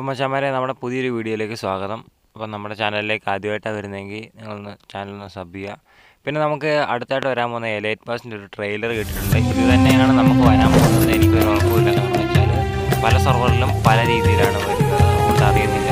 മച്ചാന്മാരെ നമ്മുടെ പുതിയൊരു വീഡിയോയിലേക്ക് സ്വാഗതം അപ്പം നമ്മുടെ ചാനലിലേക്ക് ആദ്യമായിട്ടാണ് വരുന്നതെങ്കിൽ നിങ്ങളൊന്ന് ചാനലൊന്ന് സബ് ചെയ്യുക പിന്നെ നമുക്ക് അടുത്തായിട്ട് വരാൻ പോകുന്ന എലൈറ്റ് പാസിൻ്റെ ഒരു ട്രെയിലർ കിട്ടിയിട്ടുണ്ട് ഇത് തന്നെയാണ് നമുക്ക് വരാൻ പോകുന്നത് എനിക്കൊരു ഉറപ്പില്ല കാരണം വെച്ചാൽ പല സെർവറിലും പല രീതിയിലാണ് വരുന്നത് അതുകൊണ്ട് അറിയുന്നില്ല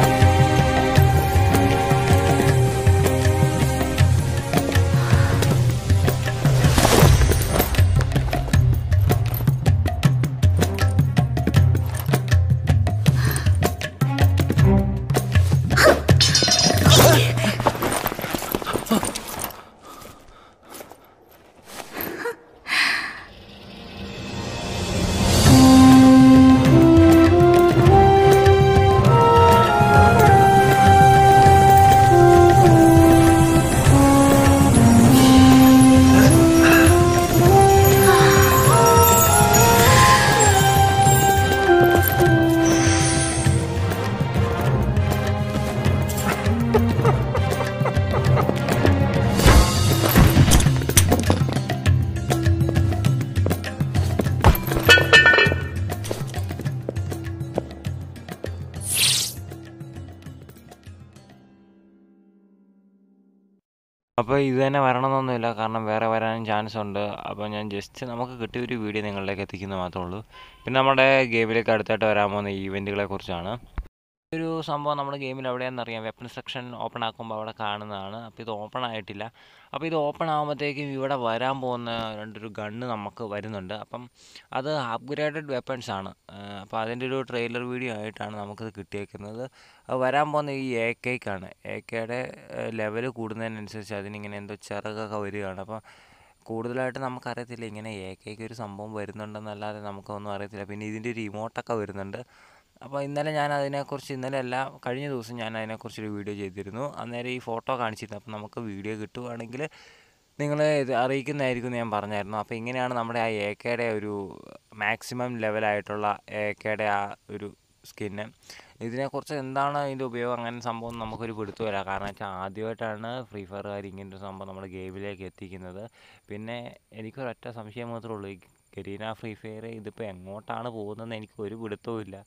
അപ്പോൾ ഇത് തന്നെ വരണമെന്നൊന്നുമില്ല കാരണം വേറെ വരാനും ചാൻസ് ഉണ്ട് അപ്പോൾ ഞാൻ ജസ്റ്റ് നമുക്ക് കിട്ടിയ ഒരു വീഡിയോ നിങ്ങളിലേക്ക് എത്തിക്കുന്നത് മാത്രമേ ഉള്ളൂ പിന്നെ നമ്മുടെ ഗെയിമിലേക്ക് അടുത്തായിട്ട് വരാൻ പോകുന്ന ഈവെൻറ്റുകളെ കുറിച്ചാണ് ഒരു സംഭവം നമ്മുടെ ഗെയിമിൽ എവിടെയാണെന്ന് അറിയാം വെപ്പൺ സെക്ഷൻ ഓപ്പൺ ആക്കുമ്പോൾ അവിടെ കാണുന്നതാണ് അപ്പോൾ ഇത് ഓപ്പൺ ആയിട്ടില്ല അപ്പോൾ ഇത് ഓപ്പൺ ആകുമ്പോഴത്തേക്കും ഇവിടെ വരാൻ പോകുന്ന രണ്ടൊരു ഗണ്ണ് നമുക്ക് വരുന്നുണ്ട് അപ്പം അത് അപ്ഗ്രേഡഡ് വെപ്പൺസ് ആണ് അപ്പോൾ അതിൻ്റെ ഒരു ട്രെയിലർ വീഡിയോ ആയിട്ടാണ് നമുക്കിത് കിട്ടിയേക്കുന്നത് അത് വരാൻ പോകുന്ന ഈ എ കെക്കാണ് എ കെയുടെ ലെവൽ കൂടുന്നതിനനുസരിച്ച് അതിനിങ്ങനെ എന്തോ ചിറകൊക്കെ വരികയാണ് അപ്പോൾ കൂടുതലായിട്ട് നമുക്കറിയത്തില്ല ഇങ്ങനെ എ കെക്ക് ഒരു സംഭവം വരുന്നുണ്ടെന്നല്ലാതെ നമുക്കൊന്നും അറിയത്തില്ല പിന്നെ ഇതിൻ്റെ ഒരു ഇമോട്ടൊക്കെ വരുന്നുണ്ട് അപ്പോൾ ഇന്നലെ ഞാൻ അതിനെക്കുറിച്ച് ഇന്നലെ അല്ല കഴിഞ്ഞ ദിവസം ഞാൻ അതിനെക്കുറിച്ചൊരു വീഡിയോ ചെയ്തിരുന്നു അന്നേരം ഈ ഫോട്ടോ കാണിച്ചിരുന്നു അപ്പോൾ നമുക്ക് വീഡിയോ കിട്ടുവാണെങ്കിൽ നിങ്ങൾ ഇത് അറിയിക്കുന്നതായിരിക്കും എന്ന് ഞാൻ പറഞ്ഞായിരുന്നു അപ്പോൾ ഇങ്ങനെയാണ് നമ്മുടെ ആ എ കെയുടെ ഒരു മാക്സിമം ലെവലായിട്ടുള്ള എ കെയുടെ ആ ഒരു സ്കിന്ന് ഇതിനെക്കുറിച്ച് എന്താണ് അതിൻ്റെ ഉപയോഗം അങ്ങനെ സംഭവം നമുക്കൊരു പിടുത്തമില്ല കാരണം വെച്ചാൽ ആദ്യമായിട്ടാണ് ഫ്രീ ഫയറുകാർ ഇങ്ങനെ ഒരു സംഭവം നമ്മുടെ ഗെയിമിലേക്ക് എത്തിക്കുന്നത് പിന്നെ എനിക്കൊരൊറ്റ സംശയം മാത്രമേ ഉള്ളൂ ഈ കരീന ഫ്രീ ഫയർ ഇതിപ്പോൾ എങ്ങോട്ടാണ് പോകുന്നതെന്ന് എനിക്ക് ഒരു പിടുത്തവും ഇല്ല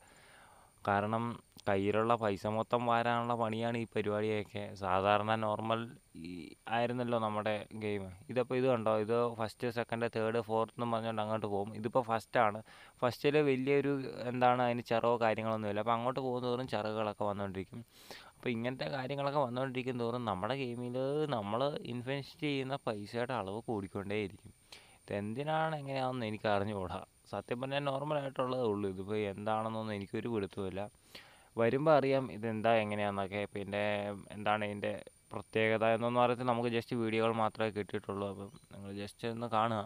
കാരണം കയ്യിലുള്ള പൈസ മൊത്തം വാരാനുള്ള പണിയാണ് ഈ പരിപാടിയൊക്കെ സാധാരണ നോർമൽ ഈ ആയിരുന്നല്ലോ നമ്മുടെ ഗെയിം ഇതിപ്പോൾ ഇത് കണ്ടോ ഇത് ഫസ്റ്റ് സെക്കൻഡ് തേർഡ് ഫോർത്ത് എന്ന് പറഞ്ഞുകൊണ്ട് അങ്ങോട്ട് പോകും ഇതിപ്പോൾ ഫസ്റ്റാണ് ഫസ്റ്റിൽ വലിയൊരു എന്താണ് അതിന് ചിറവോ കാര്യങ്ങളൊന്നുമില്ല അപ്പോൾ അങ്ങോട്ട് പോകുന്നതോറും ചിറകുകളൊക്കെ വന്നുകൊണ്ടിരിക്കും അപ്പോൾ ഇങ്ങനത്തെ കാര്യങ്ങളൊക്കെ വന്നുകൊണ്ടിരിക്കും തോറും നമ്മുടെ ഗെയിമിൽ നമ്മൾ ഇൻവെസ്റ്റ് ചെയ്യുന്ന പൈസയുടെ അളവ് കൂടിക്കൊണ്ടേയിരിക്കും ഇതെന്തിനാണ് എങ്ങനെയാണെന്ന് എനിക്ക് അറിഞ്ഞുകൂടാ സത്യം പറഞ്ഞാൽ നോർമലായിട്ടുള്ളതേ ഉള്ളൂ ഇതിപ്പോൾ എന്താണെന്നൊന്നും എനിക്കൊരു പിടുത്തമില്ല വരുമ്പോൾ അറിയാം ഇതെന്താ എങ്ങനെയാണെന്നൊക്കെ പിന്നെ എന്താണ് ഇതിൻ്റെ പ്രത്യേകത എന്നൊന്നും അറിയത്തില്ല നമുക്ക് ജസ്റ്റ് വീഡിയോകൾ മാത്രമേ കിട്ടിയിട്ടുള്ളൂ അപ്പം നിങ്ങൾ ജസ്റ്റ് ഒന്ന് കാണുക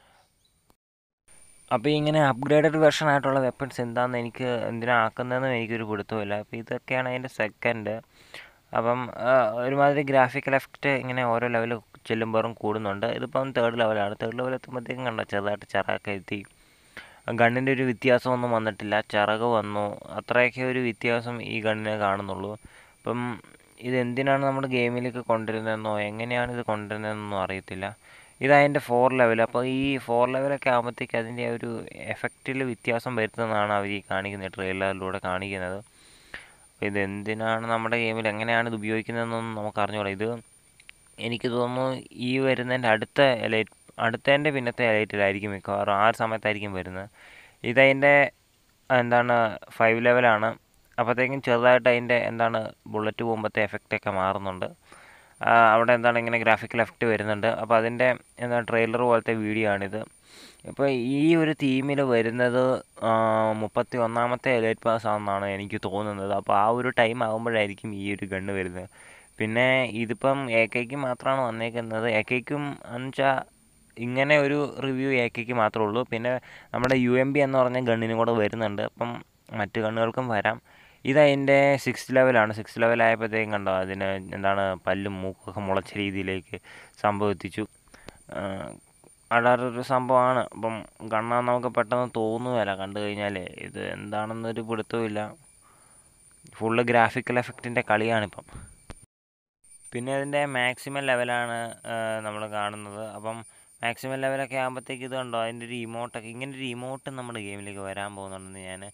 അപ്പോൾ ഇങ്ങനെ അപ്ഗ്രേഡഡ് വെർഷൻ ആയിട്ടുള്ള വെപ്പൺസ് എന്താണെന്ന് എനിക്ക് എന്തിനാണ് ആക്കുന്നതെന്നും എനിക്കൊരു പിടുത്തമില്ല അപ്പോൾ ഇതൊക്കെയാണ് അതിൻ്റെ സെക്കൻഡ് അപ്പം ഒരുമാതിരി ഗ്രാഫിക്കൽ എഫക്റ്റ് ഇങ്ങനെ ഓരോ ലെവൽ ചെല്ലുമ്പോഴും കൂടുന്നുണ്ട് ഇതിപ്പം തേർഡ് ലെവലാണ് തേർഡ് ലെവൽ എത്തുമ്പോഴത്തേക്കും കണ്ടോ ചെറുതായിട്ട് ചിറകൊക്കെ എത്തി ഗണ്ണിൻ്റെ ഒരു വ്യത്യാസമൊന്നും വന്നിട്ടില്ല ചിറക് വന്നു അത്രയൊക്കെ ഒരു വ്യത്യാസം ഈ ഗണ്ണിനെ കാണുന്നുള്ളൂ അപ്പം ഇതെന്തിനാണ് നമ്മുടെ ഗെയിമിലേക്ക് കൊണ്ടുവരുന്നതെന്നോ എങ്ങനെയാണ് ഇത് കൊണ്ടുവരുന്നതെന്നൊന്നും അറിയത്തില്ല ഇതതിൻ്റെ ഫോർ ലെവൽ അപ്പോൾ ഈ ഫോർ ലെവലൊക്കെ ആകുമ്പോഴത്തേക്ക് അതിൻ്റെ ഒരു എഫക്റ്റിൽ വ്യത്യാസം വരുത്തുന്നതാണ് അവർ ഈ കാണിക്കുന്നത് ട്രെയിലറിലൂടെ കാണിക്കുന്നത് അപ്പോൾ ഇതെന്തിനാണ് നമ്മുടെ ഗെയിമിൽ എങ്ങനെയാണ് ഇത് ഉപയോഗിക്കുന്നതെന്നൊന്നും നമുക്ക് അറിഞ്ഞുകൂടാ ഇത് എനിക്ക് തോന്നുന്നു ഈ വരുന്നതിൻ്റെ അടുത്ത എലൈറ്റ് അടുത്തതിൻ്റെ പിന്നത്തെ എലൈറ്റിലായിരിക്കും മിക്കവാറും ആ ഒരു സമയത്തായിരിക്കും വരുന്നത് ഇതതിൻ്റെ എന്താണ് ഫൈവ് ലെവലാണ് അപ്പോഴത്തേക്കും ചെറുതായിട്ട് അതിൻ്റെ എന്താണ് ബുള്ളറ്റ് പോകുമ്പോഴത്തെ എഫക്റ്റൊക്കെ മാറുന്നുണ്ട് അവിടെ എന്താണ് ഇങ്ങനെ ഗ്രാഫിക്കൽ എഫക്റ്റ് വരുന്നുണ്ട് അപ്പോൾ അതിൻ്റെ എന്താണ് ട്രെയിലർ പോലത്തെ വീഡിയോ ആണിത് ഇപ്പോൾ ഈ ഒരു തീമിൽ വരുന്നത് മുപ്പത്തി ഒന്നാമത്തെ എലൈറ്റ് പാസ് ആണെന്നാണ് എനിക്ക് തോന്നുന്നത് അപ്പോൾ ആ ഒരു ടൈം ആകുമ്പോഴായിരിക്കും ഈ ഒരു ഗണ്ണ് വരുന്നത് പിന്നെ ഇതിപ്പം എ കെക്ക് മാത്രമാണ് വന്നേക്കുന്നത് എ കെക്കും എന്നുവെച്ചാൽ ഇങ്ങനെ ഒരു റിവ്യൂ എ കെക്ക് മാത്രമേ ഉള്ളൂ പിന്നെ നമ്മുടെ യു എം ബി എന്ന് പറഞ്ഞ ഗണ്ണിനും കൂടെ വരുന്നുണ്ട് അപ്പം മറ്റ് ഗണ്ണുകൾക്കും വരാം ഇതതിൻ്റെ സിക്സ് ലെവലാണ് സിക്സ് ലെവലായപ്പോഴത്തേക്കും കണ്ടോ അതിന് എന്താണ് പല്ലും മൂക്കൊക്കെ മുളച്ച രീതിയിലേക്ക് സംഭവം എത്തിച്ചു അടാറൊരു സംഭവമാണ് അപ്പം കണ്ണാൻ നമുക്ക് പെട്ടെന്ന് തോന്നുകയില്ല കണ്ടു കഴിഞ്ഞാൽ ഇത് എന്താണെന്നൊരു പിടുത്തമില്ല ഫുള്ള് ഗ്രാഫിക്കൽ എഫക്റ്റിൻ്റെ കളിയാണിപ്പം പിന്നെ അതിൻ്റെ മാക്സിമം ലെവലാണ് നമ്മൾ കാണുന്നത് അപ്പം മാക്സിമം ലെവലൊക്കെ ആകുമ്പോഴത്തേക്ക് ഇത് കണ്ടോ അതിൻ്റെ ഒരു ഇമോട്ടൊക്കെ ഇങ്ങനെ ഒരു ഇമോട്ട് നമ്മുടെ ഗെയിമിലേക്ക് വരാൻ പോകുന്നുണ്ടെന്ന് ഞാൻ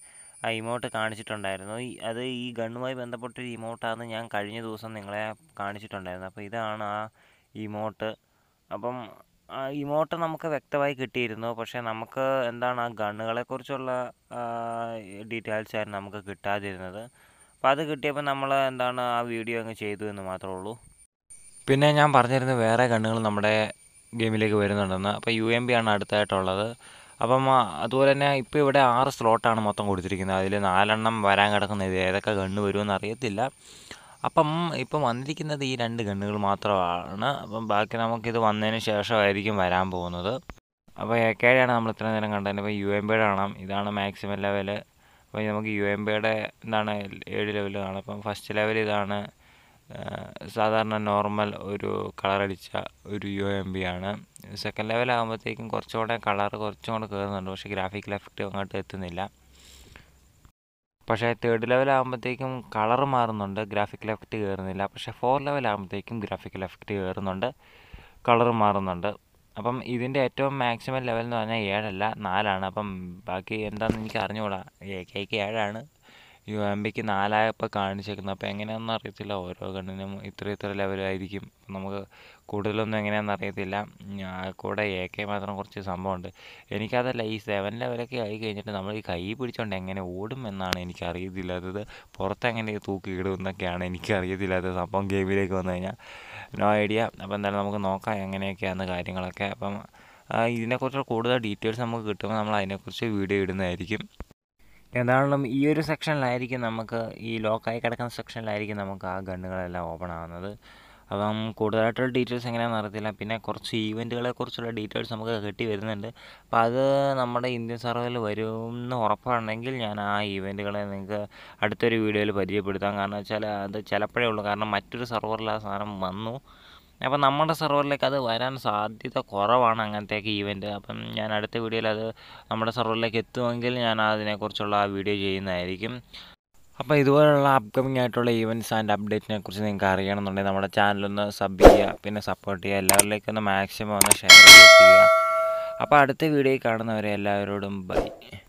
ആ ഇമോട്ട് കാണിച്ചിട്ടുണ്ടായിരുന്നു ഈ അത് ഈ ഗണ്ണുമായി ബന്ധപ്പെട്ടൊരു ഇമോട്ടാണെന്ന് ഞാൻ കഴിഞ്ഞ ദിവസം നിങ്ങളെ കാണിച്ചിട്ടുണ്ടായിരുന്നു അപ്പോൾ ഇതാണ് ആ ഇമോട്ട് അപ്പം ആ ഇമോട്ട് നമുക്ക് വ്യക്തമായി കിട്ടിയിരുന്നു പക്ഷേ നമുക്ക് എന്താണ് ആ ഗണ്ണുകളെക്കുറിച്ചുള്ള ഡീറ്റെയിൽസ് ആയിരുന്നു നമുക്ക് കിട്ടാതിരുന്നത് അപ്പോൾ അത് കിട്ടിയപ്പോൾ നമ്മൾ എന്താണ് ആ വീഡിയോ അങ്ങ് ചെയ്തു എന്ന് മാത്രമേ ഉള്ളൂ പിന്നെ ഞാൻ പറഞ്ഞിരുന്നു വേറെ ഗണ്ണുകൾ നമ്മുടെ ഗെയിമിലേക്ക് വരുന്നുണ്ടെന്ന് അപ്പോൾ യു എം ബി ആണ് അടുത്തായിട്ടുള്ളത് അപ്പം ആ, അതുപോലെ തന്നെ ഇപ്പോൾ ഇവിടെ ആറ് സ്ലോട്ടാണ് മൊത്തം കൊടുത്തിരിക്കുന്നത് അതിൽ നാലെണ്ണം വരാൻ കിടക്കുന്നത് ഇത് ഏതൊക്കെ ഗണ്ണ് വരുമെന്ന് അറിയത്തില്ല അപ്പം ഇപ്പം വന്നിരിക്കുന്നത് ഈ രണ്ട് ഗണ്ണുകൾ മാത്രമാണ് അപ്പം ബാക്കി നമുക്കിത് വന്നതിന് ശേഷമായിരിക്കും വരാൻ പോകുന്നത് അപ്പോൾ എ കെയുടെയാണ് നമ്മൾ ഇത്ര നേരം കണ്ടത് ഇപ്പോൾ യു എം ബിയുടെ കാണാം ഇതാണ് മാക്സിമം ലെവൽ അപ്പോൾ നമുക്ക് യു എം ബിയുടെ എന്താണ് ഏഴ് ലെവൽ കാണാം അപ്പം ഫസ്റ്റ് ലെവൽ ഇതാണ് ആ, സാധാരണ നോർമൽ ഒരു കളർ അടിച്ച ഒരു യു എം ബി ആണ് സെക്കൻഡ് ലെവൽ ആകുമ്പോഴത്തേക്കും കുറച്ചുകൂടെ കളർ കുറച്ചും കൂടെ കയറുന്നുണ്ട് പക്ഷേ ഗ്രാഫിക്കൽ എഫക്റ്റ് അങ്ങോട്ട് എത്തുന്നില്ല പക്ഷേ തേർഡ് ലെവൽ ആകുമ്പോഴത്തേക്കും കളർ മാറുന്നുണ്ട് ഗ്രാഫിക്കൽ എഫക്റ്റ് കയറുന്നില്ല പക്ഷേ ഫോർ ലെവൽ ആകുമ്പോഴത്തേക്കും ഗ്രാഫിക്കൽ എഫക്റ്റ് കയറുന്നുണ്ട് കളർ മാറുന്നുണ്ട് അപ്പം ഇതിൻ്റെ ഏറ്റവും മാക്സിമം ലെവൽ എന്ന് പറഞ്ഞാൽ ഏഴല്ല നാലാണ് അപ്പം ബാക്കി എന്താണെന്ന് എനിക്ക് അറിഞ്ഞുകൂടാ എ കെക്ക് ഏഴാണ് യു എം ബിക്ക് നാലായപ്പോൾ കാണിച്ചേക്കുന്നത് അപ്പോൾ എങ്ങനെയാണെന്ന് അറിയത്തില്ല ഓരോ ഗണ്ണിനും ഇത്ര ഇത്ര ലെവലായിരിക്കും നമുക്ക് കൂടുതലൊന്നും എങ്ങനെയാണെന്ന് അറിയത്തില്ല ഞാൻ കൂടെ എ കെ മാത്രം കുറച്ച് സംഭവമുണ്ട് എനിക്കതല്ല ഈ സെവൻ ലെവലൊക്കെ ആയി കഴിഞ്ഞിട്ട് നമ്മൾ ഈ കൈ പിടിച്ചോണ്ട് എങ്ങനെ ഓടും എന്നാണ് എനിക്ക് അറിയത്തില്ലാത്തത് പുറത്തെങ്ങനെ തൂക്കി ഇടും എന്നൊക്കെയാണ് എനിക്ക് അറിയത്തില്ലാത്തത് സംഭവം ഗെയിമിലേക്ക് വന്നു കഴിഞ്ഞാൽ നോ ഐഡിയ അപ്പോൾ എന്തായാലും നമുക്ക് നോക്കാം എങ്ങനെയൊക്കെയാണ് കാര്യങ്ങളൊക്കെ അപ്പം ആ, ഇതിനെക്കുറിച്ചുള്ള കൂടുതൽ ഡീറ്റെയിൽസ് നമുക്ക് കിട്ടുമ്പോൾ നമ്മൾ അതിനെക്കുറിച്ച് വീഡിയോ ഇടുന്നതായിരിക്കും ഏതാണെങ്കിലും ഈ ഒരു സെക്ഷനിലായിരിക്കും നമുക്ക് ഈ ലോക്കായി കിടക്കുന്ന സെക്ഷനിലായിരിക്കും നമുക്ക് ആ ഗണ്ണുകളെല്ലാം ഓപ്പൺ ആവുന്നത് അപ്പം കൂടുതലായിട്ടുള്ള ഡീറ്റെയിൽസ് എങ്ങനെയാണെന്ന് അറിയത്തില്ല പിന്നെ കുറച്ച് ഈവൻറ്റുകളെ കുറിച്ചുള്ള ഡീറ്റെയിൽസ് നമുക്ക് കിട്ടി വരുന്നുണ്ട് അപ്പോൾ അത് നമ്മുടെ ഇന്ത്യൻ സർവറിൽ വരുമെന്ന് ഉറപ്പാണെങ്കിൽ ഞാൻ ആ ഈവൻറ്റുകളെ നിങ്ങൾക്ക് അടുത്തൊരു വീഡിയോയിൽ പരിചയപ്പെടുത്താം കാരണം വെച്ചാൽ അത് ചിലപ്പോഴേ ഉള്ളൂ കാരണം മറ്റൊരു സർവറിൽ ആ സാധനം വന്നു അപ്പം നമ്മുടെ സെർവറിലേക്ക് അത് വരാൻ സാധ്യത കുറവാണ് അങ്ങനത്തെയൊക്കെ ഈവൻറ്റ് അപ്പം ഞാൻ അടുത്ത വീഡിയോയിൽ അത് നമ്മുടെ സെർവറിലേക്ക് എത്തുമെങ്കിൽ ഞാൻ അതിനെക്കുറിച്ചുള്ള ആ വീഡിയോ ചെയ്യുന്നതായിരിക്കും അപ്പോൾ ഇതുപോലുള്ള അപ്കമിങ് ആയിട്ടുള്ള ഈവൻറ്റ്സ് ആൻഡ് അപ്ഡേറ്റിനെ കുറിച്ച് നിങ്ങൾക്ക് അറിയണമെന്നുണ്ടെങ്കിൽ നമ്മുടെ ചാനലൊന്ന് സബ് ചെയ്യുക പിന്നെ സപ്പോർട്ട് ചെയ്യുക എല്ലാവരിലേക്കും ഒന്ന് മാക്സിമം ഒന്ന് ഷെയർ ചെയ്യുക അപ്പോൾ അടുത്ത വീഡിയോയിൽ കാണുന്നവരെ എല്ലാവരോടും ബൈ